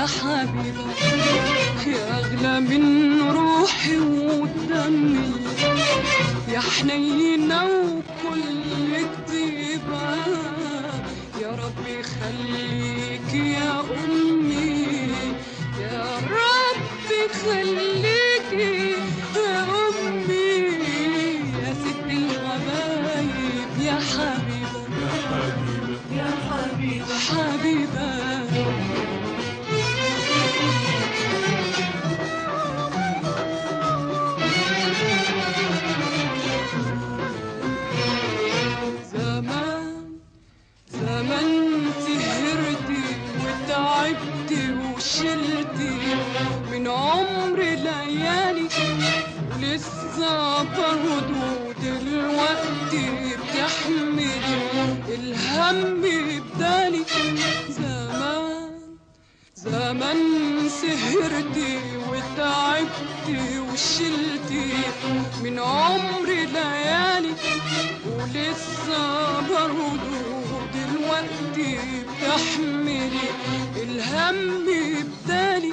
حبيبة يا أغلى من روحي ودمي يا حنينة وكل كتيبة يا ربي خليك يا أمي يا ربي خليكي يا أمي يا ست الحبايب يا حبيبة يا حبيبة حبيبة زمان زمان سهرتي وتعبتي وشلتي من عمر ليالي لسه برضو دلوقتي بتحملي الهم بدالي زمان زمان سهرتي وتعبتي وشلتي من عمري ليالي ولسه برضو دلوقتي بتحملي الهم بدالي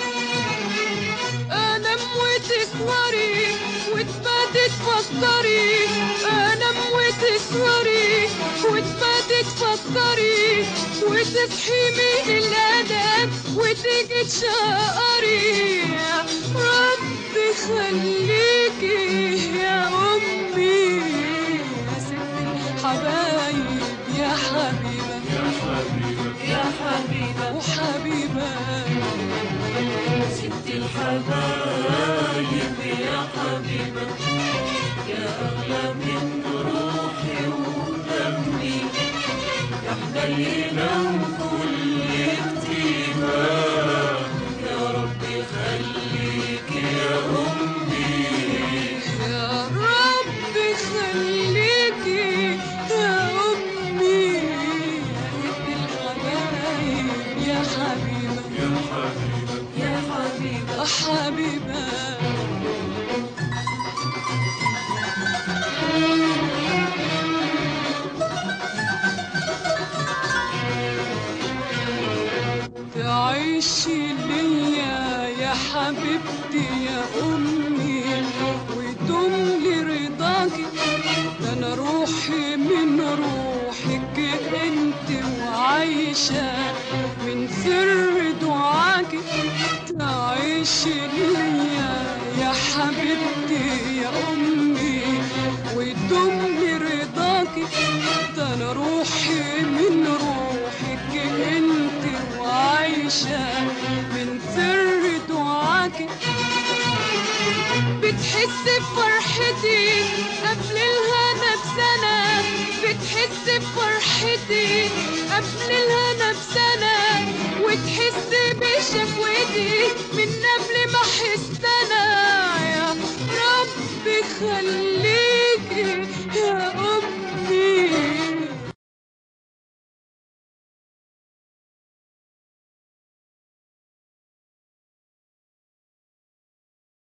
انام وتسوري وتباتي تفكري انام وتسوري وتباتي تفكري وتصحي من الاداب وتيجي تشقري يا ربي خليكي يا امي يا ست الحبايب يا حبيبه يا حبيبة يا حبيبة وحبيبه ست الحبايب يا حبيبة يا أغلى من روحي ودمي يا حنينة وكل كتيبة يا ربي خليك يا أمي يا ربي خليكي يا أمي يا ست الحبايب يا حبيبة يا حبيبة يا حبيبة حبيبة تعيشي ليا يا حبيبتي يا أمي ويدوم لي رضاكي ده أنا روحي من روحك أنت وعايشة من سر دعاكي تعيشي ليا يا حبيبتي يا أمي ويدوم لي رضاكي ده أنا روحي من روحك أنت وعايشة من سر دعاكي بتحس بفرحتي قبل الهنا بسنة بتحس بفرحتي قبل الهنا بسنة وتحس بشكوتي من قبل ما احس انا يا ربي خليك